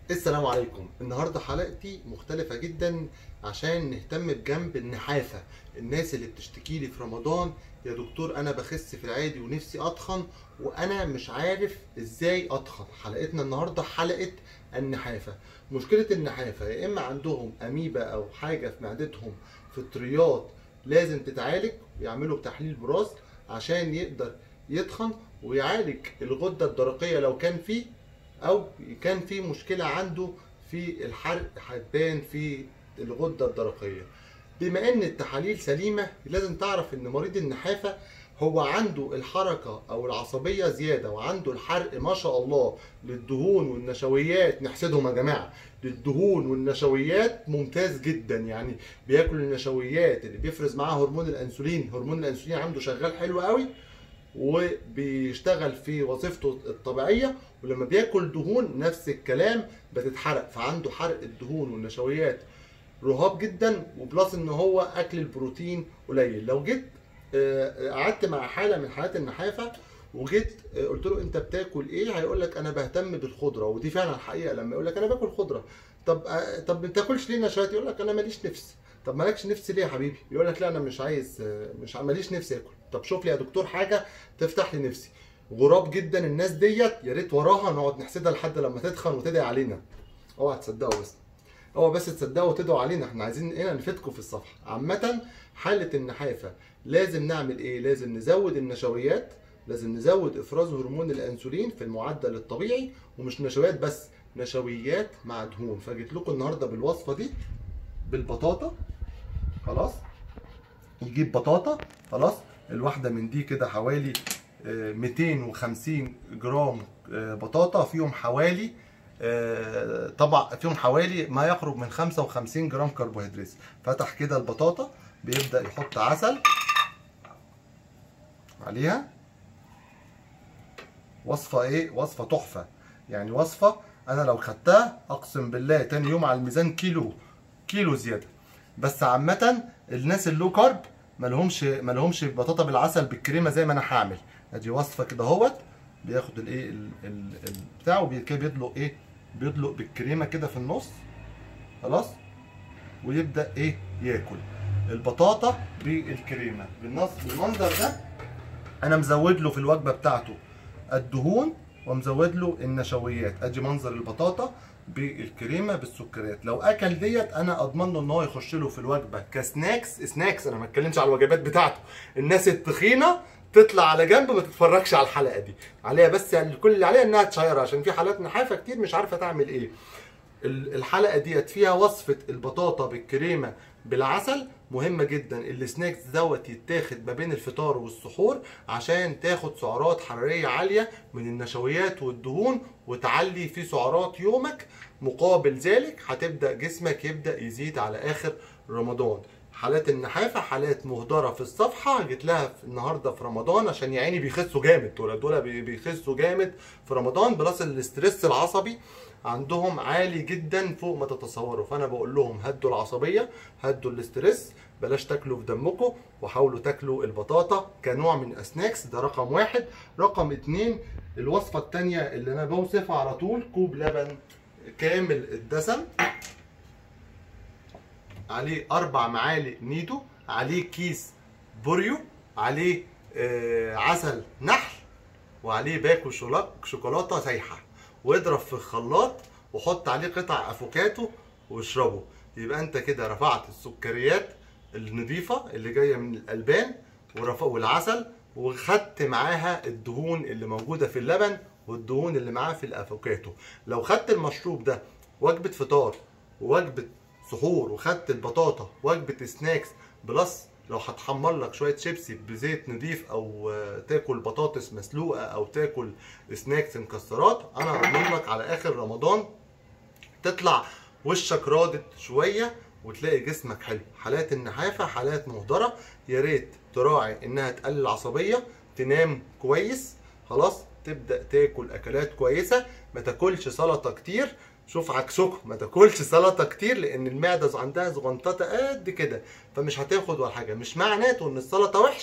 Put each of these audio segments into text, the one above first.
السلام عليكم النهارده حلقتي مختلفة جدا عشان نهتم بجنب النحافة الناس اللي بتشتكي لي في رمضان يا دكتور انا بخس في العادي ونفسي اتخن وانا مش عارف ازاي اتخن حلقتنا النهارده حلقة النحافة مشكلة النحافة يا اما عندهم اميبا او حاجة في معدتهم فطريات لازم تتعالج ويعملوا تحليل براز عشان يقدر يتخن ويعالج الغدة الدرقية لو كان فيه او كان في مشكله عنده في الحرق هتبان في الغده الدرقيه بما ان التحاليل سليمه لازم تعرف ان مريض النحافه هو عنده الحركه او العصبيه زياده وعنده الحرق ما شاء الله للدهون والنشويات نحسدهم يا جماعه للدهون والنشويات ممتاز جدا يعني بياكل النشويات اللي بيفرز معاها هرمون الانسولين هرمون الانسولين عنده شغال حلو قوي وبيشتغل في وظيفته الطبيعيه ولما بياكل دهون نفس الكلام بتتحرق فعنده حرق الدهون والنشويات رهاب جدا وبلس ان هو اكل البروتين قليل لو جيت آه، قعدت مع حاله من حالات النحافه وجيت آه، قلت له انت بتاكل ايه هيقول لك انا بهتم بالخضره ودي فعلا الحقيقه لما يقول لك انا باكل خضره طب آه، طب ما بتاكلش ليه نشويات يقول لك انا ماليش نفس طب مالكش نفس ليه يا حبيبي يقول لك لا انا مش عايز آه، مش ماليش نفس اكل طب شوف لي يا دكتور حاجه تفتح لي نفسي غراب جدا الناس ديت يا ريت وراها نقعد نحسدها لحد لما تتخن وتدعي علينا اوعى تصدقوا بس اوعى بس تصدقوا وتدعوا علينا احنا عايزين هنا نفيدكم في الصفحه عامه حاله النحافه لازم نعمل ايه لازم نزود النشويات لازم نزود افراز هرمون الانسولين في المعدل الطبيعي ومش نشويات بس نشويات مع دهون فجيت لكم النهارده بالوصفه دي بالبطاطا خلاص يجيب بطاطا خلاص الواحده من دي كده حوالي آه، 250 جرام آه، بطاطا فيهم حوالي آه، طبعا فيهم حوالي ما يقرب من 55 جرام كربوهيدرات فتح كده البطاطا بيبدا يحط عسل عليها وصفه ايه وصفه تحفه يعني وصفه انا لو خدتها اقسم بالله تاني يوم على الميزان كيلو كيلو زياده بس عامه الناس اللو كارب مالهمش مالهمش بطاطا بالعسل بالكريمه زي ما انا هعمل ادي وصفه كده اهوت بياخد الايه ال- ال- ال- بتاعه وبي- كده بيدلق ايه بيدلق بالكريمه كده في النص خلاص ويبدا ايه ياكل البطاطا بالكريمه بالنص بالمنظر ده انا مزود له في الوجبه بتاعته الدهون ومزود له النشويات ادي منظر البطاطا بالكريمه بالسكريات لو اكل ديت انا اضمن له ان هو يخش له في الوجبه كسناكس سناكس انا ما اتكلمش على الوجبات بتاعته الناس التخينه تطلع على جنب ما تتفرجش على الحلقه دي عليها بس يعني كل اللي عليها انها تشير عشان في حالات نحافه كتير مش عارفه تعمل ايه ال- الحلقه ديت فيها وصفه البطاطا بالكريمه بالعسل مهمه جدا السناكس دوت يتاخد ما بين الفطار والسحور عشان تاخد سعرات حراريه عاليه من النشويات والدهون وتعلي في سعرات يومك مقابل ذلك هتبدا جسمك يبدا يزيد على اخر رمضان حالات النحافه حالات مهدره في الصفحه جيت لها في النهارده في رمضان عشان يا عيني بيخسوا جامد دول دول بي- بيخسوا جامد في رمضان بلس الاسترس العصبي عندهم عالي جدا فوق ما تتصوروا فانا بقول لهم هدوا العصبيه هدوا الاسترس بلاش تاكلوا في دمكم وحاولوا تاكلوا البطاطا كنوع من اسناكس ده رقم واحد رقم اتنين الوصفه التانيه اللي انا بوصفها على طول كوب لبن كامل الدسم عليه اربع معالق نيدو عليه كيس بوريو عليه آه عسل نحل وعليه باكو شولا- شوكولاته سايحه واضرب في الخلاط وحط عليه قطع افوكاتو واشربه يبقى انت كده رفعت السكريات النظيفه اللي جايه من الالبان ورفع والعسل وخدت معاها الدهون اللي موجوده في اللبن والدهون اللي معاه في الافوكاتو لو خدت المشروب ده وجبه فطار ووجبه سحور وخدت البطاطا وجبه سناكس بلس لو هتحمر لك شويه شيبسي بزيت نضيف او آه، تاكل بطاطس مسلوقه او تاكل سناكس مكسرات انا اضمن لك على اخر رمضان تطلع وشك رادد شويه وتلاقي جسمك حلو حالات النحافه حالات مهدره يا ريت تراعي انها تقلل العصبيه تنام كويس خلاص تبدا تاكل اكلات كويسه ما تاكلش سلطه كتير شوف عكسكم ما تاكلش سلطه كتير لان المعده عندها زغنططه قد كده فمش هتاخد ولا حاجه مش معناته ان السلطه وحشه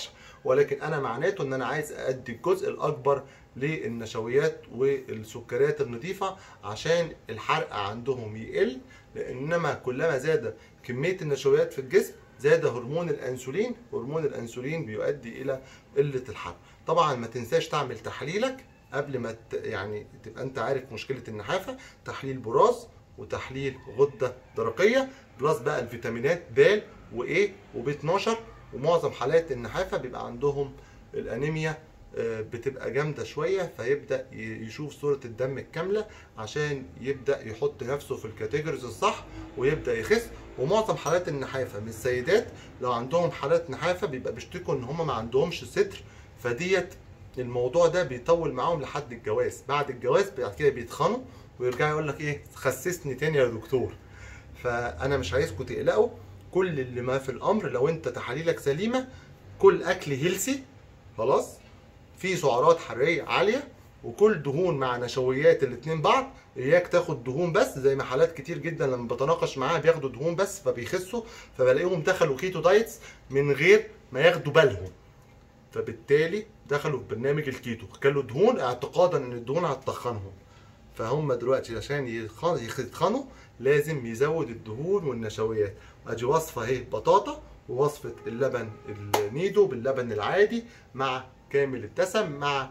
ولكن انا معناته ان انا عايز ادي الجزء الاكبر للنشويات والسكريات النظيفه عشان الحرق عندهم يقل لانما كلما زاد كميه النشويات في الجسم زاد هرمون الانسولين هرمون الانسولين بيؤدي الى قله الحرق طبعا ما تنساش تعمل تحليلك قبل ما ت... يعني تبقى انت عارف مشكله النحافه تحليل براز وتحليل غده درقيه بلس بقى الفيتامينات د وايه وب 12 ومعظم حالات النحافه بيبقى عندهم الانيميا آه، بتبقى جامده شويه فيبدا ي- يشوف صوره الدم الكامله عشان يبدا يحط نفسه في الكاتيجوريز الصح ويبدا يخس ومعظم حالات النحافه من السيدات لو عندهم حالات نحافه بيبقى بيشتكوا ان هم ما عندهمش ستر فديت الموضوع ده بيطول معاهم لحد الجواز بعد الجواز بعد كده بيتخنوا ويرجع يقول لك ايه خسسني تاني يا دكتور فانا مش عايزكم تقلقوا كل اللي ما في الامر لو انت تحاليلك سليمه كل اكل هيلسي خلاص فيه سعرات حراريه عاليه وكل دهون مع نشويات الاتنين بعض اياك تاخد دهون بس زي ما حالات كتير جدا لما بتناقش معاها بياخدوا دهون بس فبيخسوا فبلاقيهم دخلوا كيتو دايتس من غير ما ياخدوا بالهم فبالتالي دخلوا في برنامج الكيتو كلوا دهون اعتقادا ان الدهون هتتخنهم فهم دلوقتي عشان يتخن- يتخنوا لازم يزود الدهون والنشويات ادي وصفه اهي بطاطا ووصفه اللبن النيدو باللبن العادي مع كامل الدسم مع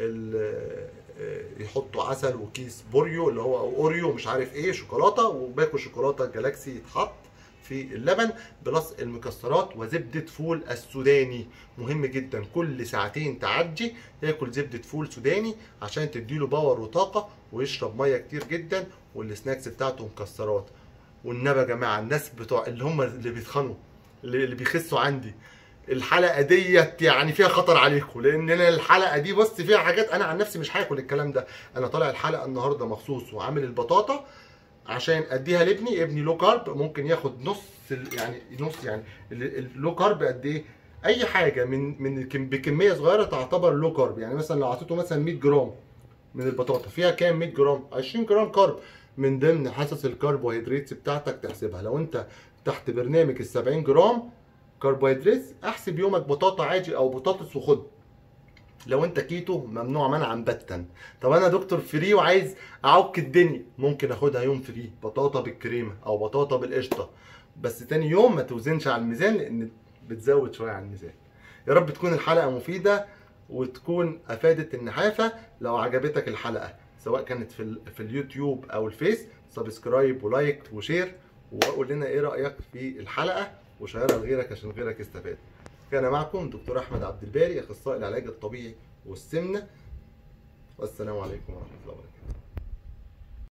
ال- آه، يحطوا عسل وكيس بوريو اللي هو او اوريو مش عارف ايه شوكولاته وباكو شوكولاته جالاكسي يتحط في اللبن بلس المكسرات وزبده فول السوداني مهم جدا كل ساعتين تعدي ياكل زبده فول سوداني عشان تديله باور وطاقه ويشرب ميه كتير جدا والسناكس بتاعته مكسرات والنبي يا جماعه الناس بتوع اللي هم اللي بيتخنوا اللي اللي بيخسوا عندي الحلقه ديت يعني فيها خطر عليكم لان انا الحلقه دي بص فيها حاجات انا عن نفسي مش هاكل الكلام ده انا طالع الحلقه النهارده مخصوص وعامل البطاطا عشان اديها لابني ابني لو كارب ممكن ياخد نص ال- يعني نص يعني ال- ال- اللو كارب قد ايه اي حاجه من من كم- بكميه صغيره تعتبر لو كارب يعني مثلا لو اعطيته مثلا 100 جرام من البطاطا فيها كام 100 جرام 20 جرام كارب من ضمن حصص الكربوهيدرات بتاعتك تحسبها لو انت تحت برنامج ال 70 جرام كربوهيدرات احسب يومك بطاطا عادي او بطاطس وخد لو انت كيتو ممنوع منعا باتا طب انا دكتور فري وعايز اعك الدنيا ممكن اخدها يوم فري بطاطا بالكريمه او بطاطا بالقشطه بس تاني يوم ما توزنش على الميزان لان بتزود شويه على الميزان يا رب تكون الحلقه مفيده وتكون افادت النحافه لو عجبتك الحلقه سواء كانت في ال- في اليوتيوب او الفيس سبسكرايب ولايك وشير وقول لنا ايه رايك في الحلقه وشيرها لغيرك عشان غيرك يستفاد كان معكم دكتور احمد عبد الباري اخصائي العلاج الطبيعي والسمنه والسلام عليكم ورحمه الله وبركاته